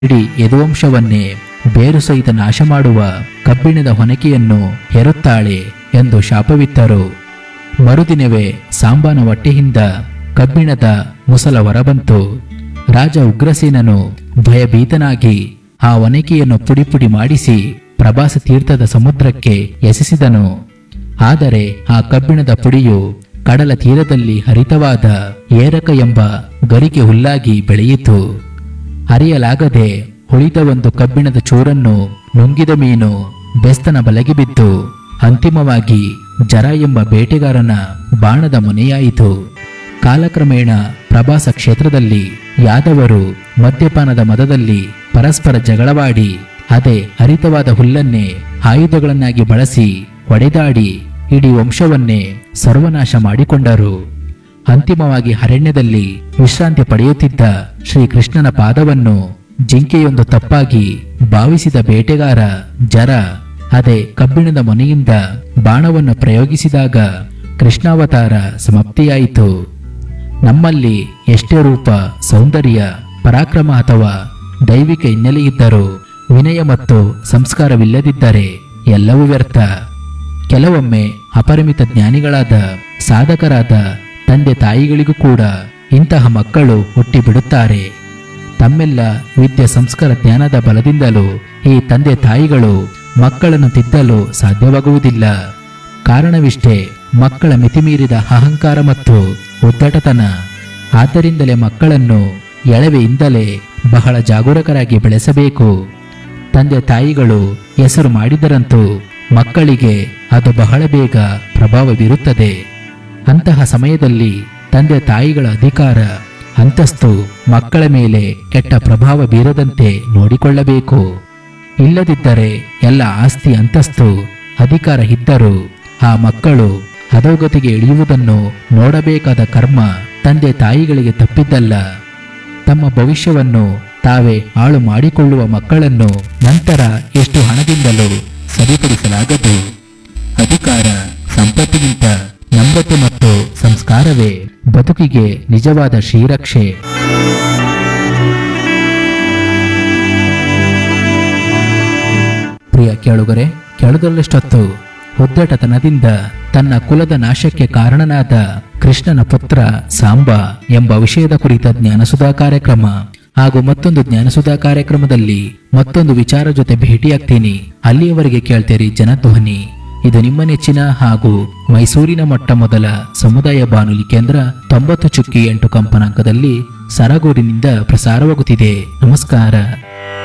ಇಡೀ ಯದುವಂಶವನ್ನೇ ಬೇರು ಸಹಿತ ನಾಶ ಮಾಡುವ ಕಬ್ಬಿಣದ ಹೊನಕೆಯನ್ನು ಹೆರುತ್ತಾಳೆ ಎಂದು ಶಾಪವಿತ್ತರು ಮರುದಿನವೇ ಸಾಂಬಾನ ಹೊಟ್ಟೆಯಿಂದ ಕಬ್ಬಿಣದ ಮುಸಲ ಹೊರಬಂತು ರಾಜ ಉಗ್ರಸೇನನು ಭಯಭೀತನಾಗಿ ಆ ಒನಕೆಯನ್ನು ಪುಡಿ ಪುಡಿ ಮಾಡಿಸಿ ಪ್ರಭಾಸ ತೀರ್ಥದ ಸಮುದ್ರಕ್ಕೆ ಎಸೆಸಿದನು ಆದರೆ ಆ ಕಬ್ಬಿಣದ ಪುಡಿಯು ಕಡಲ ತೀರದಲ್ಲಿ ಹರಿತವಾದ ಏರಕ ಎಂಬ ಗರಿಕೆ ಹುಲ್ಲಾಗಿ ಬೆಳೆಯಿತು ಅರಿಯಲಾಗದೆ ಉಳಿದ ಒಂದು ಕಬ್ಬಿಣದ ಚೂರನ್ನು ನುಂಗಿದ ಮೀನು ಬೆಸ್ತನ ಬಲೆಗೆ ಬಿದ್ದು ಅಂತಿಮವಾಗಿ ಜರ ಎಂಬ ಬೇಟೆಗಾರನ ಬಾಣದ ಮೊನೆಯಾಯಿತು ಕಾಲಕ್ರಮೇಣ ಪ್ರಭಾಸ ಕ್ಷೇತ್ರದಲ್ಲಿ ಯಾದವರು ಮದ್ಯಪಾನದ ಮದದಲ್ಲಿ ಪರಸ್ಪರ ಜಗಳವಾಡಿ ಅದೇ ಹರಿತವಾದ ಹುಲ್ಲನ್ನೇ ಆಯುಧಗಳನ್ನಾಗಿ ಬಳಸಿ ಹೊಡೆದಾಡಿ ಇಡೀ ವಂಶವನ್ನೇ ಸರ್ವನಾಶ ಮಾಡಿಕೊಂಡರು ಅಂತಿಮವಾಗಿ ಅರಣ್ಯದಲ್ಲಿ ವಿಶ್ರಾಂತಿ ಪಡೆಯುತ್ತಿದ್ದ ಶ್ರೀಕೃಷ್ಣನ ಪಾದವನ್ನು ಜಿಂಕೆಯೊಂದು ತಪ್ಪಾಗಿ ಭಾವಿಸಿದ ಬೇಟೆಗಾರ ಜರ ಅದೇ ಕಬ್ಬಿಣದ ಮೊನೆಯಿಂದ ಬಾಣವನ್ನು ಪ್ರಯೋಗಿಸಿದಾಗ ಕೃಷ್ಣಾವತಾರ ಸಮಾಪ್ತಿಯಾಯಿತು ನಮ್ಮಲ್ಲಿ ಎಷ್ಟೇ ರೂಪ ಸೌಂದರ್ಯ ಪರಾಕ್ರಮ ಅಥವಾ ದೈವಿಕ ಹಿನ್ನೆಲೆ ಇದ್ದರೂ ವಿನಯ ಮತ್ತು ಸಂಸ್ಕಾರವಿಲ್ಲದಿದ್ದರೆ ಎಲ್ಲವೂ ವ್ಯರ್ಥ ಕೆಲವೊಮ್ಮೆ ಅಪರಿಮಿತ ಜ್ಞಾನಿಗಳಾದ ಸಾಧಕರಾದ ತಂದೆ ತಾಯಿಗಳಿಗೂ ಕೂಡ ಇಂತಹ ಮಕ್ಕಳು ಹುಟ್ಟಿಬಿಡುತ್ತಾರೆ ತಮ್ಮೆಲ್ಲ ವಿದ್ಯೆ ಸಂಸ್ಕಾರ ಜ್ಞಾನದ ಬಲದಿಂದಲೂ ಈ ತಂದೆ ತಾಯಿಗಳು ಮಕ್ಕಳನ್ನು ತಿದ್ದಲು ಸಾಧ್ಯವಾಗುವುದಿಲ್ಲ ಕಾರಣವಿಷ್ಟೇ ಮಕ್ಕಳ ಮಿತಿಮೀರಿದ ಅಹಂಕಾರ ಮತ್ತು ಉದ್ದಟತನ ಆದ್ದರಿಂದಲೇ ಮಕ್ಕಳನ್ನು ಎಳವೆಯಿಂದಲೇ ಬಹಳ ಜಾಗರೂಕರಾಗಿ ಬೆಳೆಸಬೇಕು ತಂದೆ ತಾಯಿಗಳು ಹೆಸರು ಮಾಡಿದರಂತೂ ಮಕ್ಕಳಿಗೆ ಅದು ಬಹಳ ಬೇಗ ಪ್ರಭಾವ ಬೀರುತ್ತದೆ ಅಂತಹ ಸಮಯದಲ್ಲಿ ತಂದೆ ತಾಯಿಗಳ ಅಧಿಕಾರ ಅಂತಸ್ತು ಮಕ್ಕಳ ಮೇಲೆ ಕೆಟ್ಟ ಪ್ರಭಾವ ಬೀರದಂತೆ ನೋಡಿಕೊಳ್ಳಬೇಕು ಇಲ್ಲದಿದ್ದರೆ ಎಲ್ಲ ಆಸ್ತಿ ಅಂತಸ್ತು ಅಧಿಕಾರ ಇದ್ದರೂ ಆ ಮಕ್ಕಳು ಅಧೋಗತಿಗೆ ಇಳಿಯುವುದನ್ನು ನೋಡಬೇಕಾದ ಕರ್ಮ ತಂದೆ ತಾಯಿಗಳಿಗೆ ತಪ್ಪಿದ್ದಲ್ಲ ತಮ್ಮ ಭವಿಷ್ಯವನ್ನು ತಾವೇ ಹಾಳು ಮಾಡಿಕೊಳ್ಳುವ ಮಕ್ಕಳನ್ನು ನಂತರ ಎಷ್ಟು ಹಣದಿಂದಲೂ ಸರಿಪಡಿಸಲಾಗದು ಅಧಿಕಾರ ಸಂಪತ್ತಿಗಿಂತ ನಮ್ರತೆ ಮತ್ತು ಸಂಸ್ಕಾರವೇ ಬದುಕಿಗೆ ನಿಜವಾದ ಶ್ರೀರಕ್ಷೆ ಪ್ರಿಯ ಕೇಳುಗರೆ ಕೇಳುವುದರಷ್ಟೊತ್ತು ಉದ್ದಟತನದಿಂದ ತನ್ನ ಕುಲದ ನಾಶಕ್ಕೆ ಕಾರಣನಾದ ಕೃಷ್ಣನ ಪುತ್ರ ಸಾಂಬ ಎಂಬ ವಿಷಯದ ಕುರಿತ ಜ್ಞಾನಸುಧಾ ಕಾರ್ಯಕ್ರಮ ಹಾಗೂ ಮತ್ತೊಂದು ಜ್ಞಾನಸುಧಾ ಕಾರ್ಯಕ್ರಮದಲ್ಲಿ ಮತ್ತೊಂದು ವಿಚಾರ ಜೊತೆ ಭೇಟಿಯಾಗ್ತೀನಿ ಅಲ್ಲಿಯವರೆಗೆ ಕೇಳ್ತೀರಿ ಜನಧ್ವನಿ ಇದು ನಿಮ್ಮ ನೆಚ್ಚಿನ ಹಾಗೂ ಮೈಸೂರಿನ ಮೊಟ್ಟ ಮೊದಲ ಸಮುದಾಯ ಬಾನುಲಿ ಕೇಂದ್ರ ತೊಂಬತ್ತು ಚುಕ್ಕಿ ಎಂಟು ಕಂಪನಾಂಕದಲ್ಲಿ ಸರಗೂರಿನಿಂದ ಪ್ರಸಾರವಾಗುತ್ತಿದೆ ನಮಸ್ಕಾರ